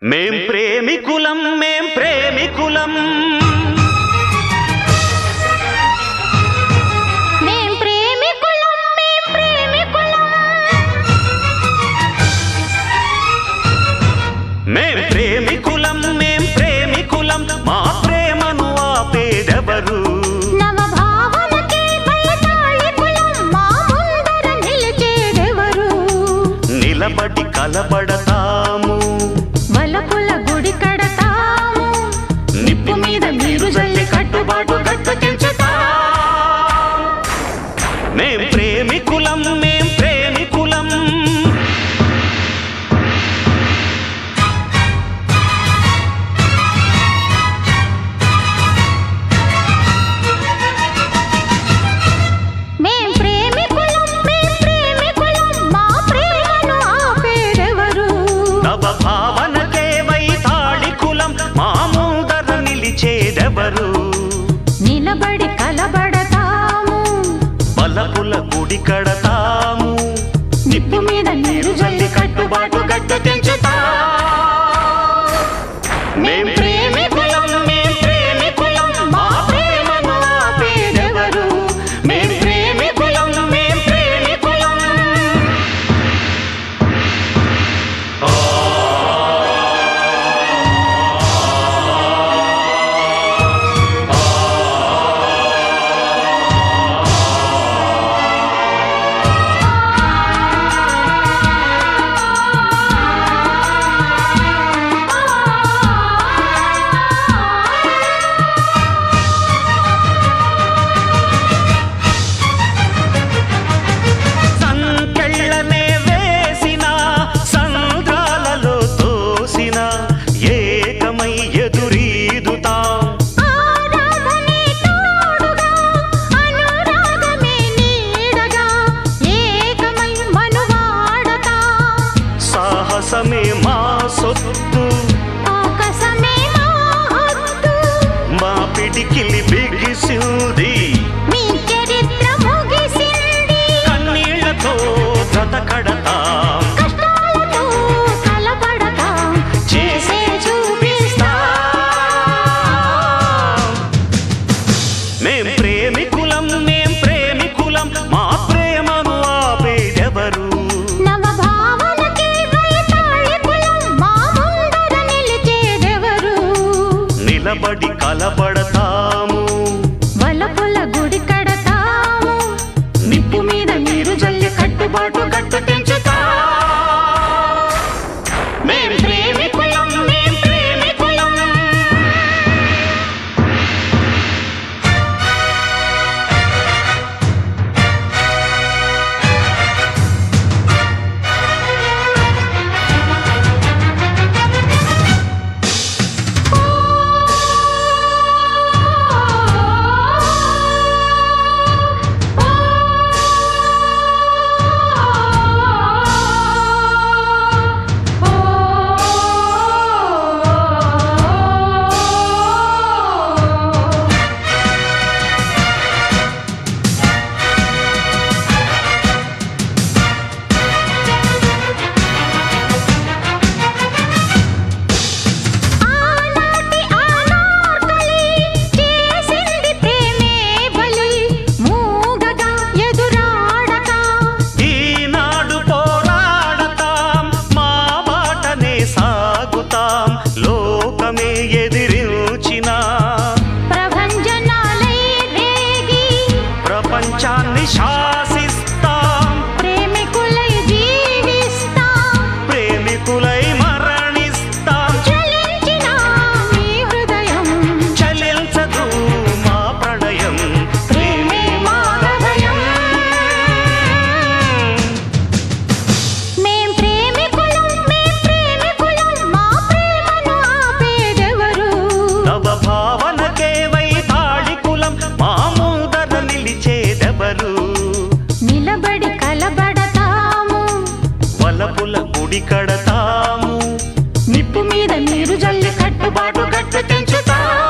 మేం ప్రేమికులం మేం ప్రేమికులం మేం ప్రేమికులం మేం ప్రేమికులం మేం ప్రేమికులం మేం ప్రేమికులం మా ప్రేమను ఆపేదెవరు నవ భావనకి బయటాళికులం మా ముందర నిలిచేదెవరు నిలబడి కలబడతాము వలపుల గుడి కడతాము నిప్పు మీద నీరు జల్లి కట్టుబాటు గట్టు తెంచుతాం మేం ప్రేమికులం మేం ప్రేమికులం మేం ప్రేమికులం మేం ప్రేమికులం మా ప్రేమను ఆపేదెవరు నవ భావనకే వైతాళికులం మా ముందర నిలిచేదెవరు నిలబడి కలబడతాము బలపుల గుడి కడతాము నిప్పు మీద నీరు జల్లి కట్టుబాటు గట్టు తెంచుతాం మేం ప్రేమికులం మేం ప్రేమికులం మా ప్రేమను ఆపేదెవరు మేం ప్రేమికులం మేం ప్రేమికులం సంకెళ్ళనే వేసిన సంద్రాలలో తోసిన ఏకమై ఎదురీదుతాం ఆరాధనే తోడుగా అనురాగమే నీడగా ఏకమై మనువాడతా సాహసమే మా సొత్తు ఆకాశమే మా హద్దు మా పిడికిలి బిగిసింది మీ చరిత్ర ముగిసింది కన్నీళ్లతో బ్రతకడతాం కష్టాలతో కలపడతాం చేసే చూపిస్తాం మేం ప్రేమికులం మేం ప్రేమికులం మా ప్రేమను ఆపేదెవరు నవ భావనకి వైతాళికులం మా ముందర నిలిచేదెవరు నిలబడి కలబడతాము వలపుల గుడి కడతాము నిప్పు మీద నీరు జల్లి కట్టుబాటు గట్టు తెంచుతాం మేం ప్రేమికులం మేం ప్రేమికులం ఆనాటి ఆనార్కలి చేసింది ప్రేమే బలి మూగగా ఎదురాడక ఈనాడు పోరాడతాం మా బాటనే సాగుతాం లోకమే ఎదిరించిన ప్రభంజనాలై రేగి ప్రపంచాన్ని శాసిస్తాం ప్రేమికులై జీవిస్తాం ప్రేమికులై మరణిస్తాం జ్వలించిన మీ హృదయం చలించదు మా ప్రణయం ప్రేమే మాధవయం మేం ప్రేమికులం మేం ప్రేమికులం మా ప్రేమను ఆపేదెవరు నవ భావనకే వైతాళికులం మా ముందర నిలిచేదెవరు నిలబడి కలబడతాము వలపుల గుడి కడతాము నిప్పు మీద నీరు జల్లి కట్టుబాటు గట్టు తెంచుతాం